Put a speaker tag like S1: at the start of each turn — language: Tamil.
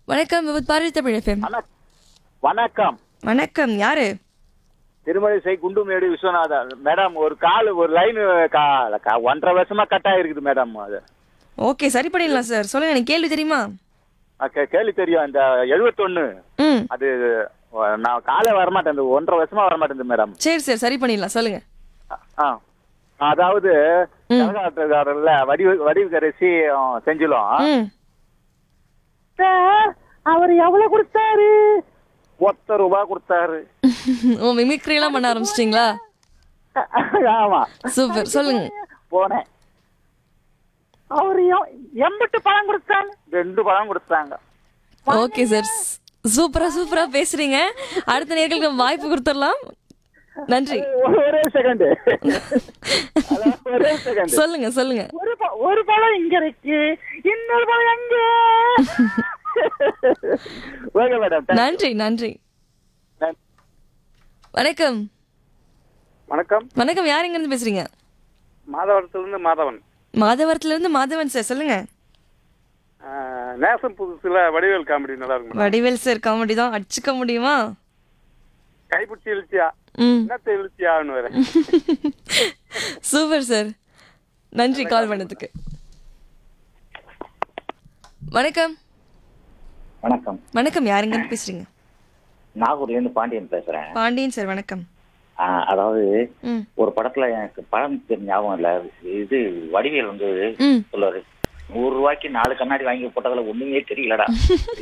S1: வணக்கம் விபத் பாரதி தமிழ் எஃப்எம்
S2: வணக்- வணக்கம்
S1: வணக்கம் யாரு
S2: திருமழிசை குண்டுமேடு விஸ்வநாதன் மேடம் ஒரு கால் ஒரு லைன் ஒன்றரை வருஷமா கட் ஆயிருக்குது மேடம் அது
S1: ஓகே சரி பண்ணிடலாம் சார் சொல்லுங்க எனக்கு கேள்வி தெரியுமா
S2: அ, கே- கேள்வி தெரியும் இந்த எழுபத்தொன்னு
S1: ம்
S2: அது அ, நான் காலை வரமாட்டேன் இந்த ஒன்றரை வருஷமா வரமாட்டேன் மேடம்
S1: சரி சார் சரி பண்ணிடலாம் சொல்லுங்க
S2: அ- ஆ அதாவது கரகாட்டக்காரர்ல வடிவு வடிவுக்கரசி செஞ்சிலும்
S1: ம்
S2: சார் அவர் எவ்வளவு கொடுத்தாரு ஒத்த ரூபா கொடுத்தாரு
S1: ஓ மிமிக்ரி எல்லாம் பண்ண ஆரம்பிச்சிட்டிங்களா
S2: ஆமா
S1: சூப்பர் சொல்லுங்க
S2: போனேன் அவரு எ- எண்பட்டு பழம் கொடுத்தாங்க ரெண்டு பழம் கொடுத்தாங்க
S1: ஓகே சார் சூப்பரா சூப்பரா பேசுறீங்க அடுத்த நேர்களுக்கு வாய்ப்பு கொடுத்துடலாம் நன்றி
S2: ஒரு- ஒரே செகண்ட் ஒரே செகண்ட்
S1: சொல்லுங்க சொல்லுங்க
S2: ஒரு ப- ஒரு பழம் இங்க இருக்கு இன்னொரு பழம் எங்க ஓகே மேடம்
S1: நன்றி நன்றி
S3: வணக்கம்
S1: வணக்கம்
S3: வணக்கம் யார் இருந்து பேசுறீங்க
S1: மாதவரத்திலிருந்து மாதவன்
S3: மாதவரத்துல இருந்து மாதவன் சார் சொல்லுங்க
S1: ஆஹ், நேசம் புதுசுல வடிவேல் காமெடி நல்லா இருக்கும் மேடம்.
S3: வடிவேல் சார் காமெடி தான் அடிச்சுக்க முடியுமா
S1: கைப்பிடிச்சி இழுச்சியா
S3: ம்
S1: என்னத்தை இழுச்சியான்னு வேற
S3: சூப்பர் சார் நன்றி கால் பண்ணதுக்கு வணக்கம்
S4: வணக்கம்
S3: வணக்கம் யாருங்க பேசுறீங்க
S4: நாகூர்ல இருந்து பாண்டியன் பேசுறேன்
S3: பாண்டியன் சார் வணக்கம்
S4: ஆ, அதாவது
S3: ம்
S4: ஒரு படத்துல எனக்கு படம் தெரிஞ்ச ஞாபகம் இல்ல இது வடிவேல் வந்து
S3: ம்
S4: சொல்லுவாரு நூறு ரூபாய்க்கு நாலு கண்ணாடி வாங்கி போட்டதுல ஒண்ணுமே தெரியலடா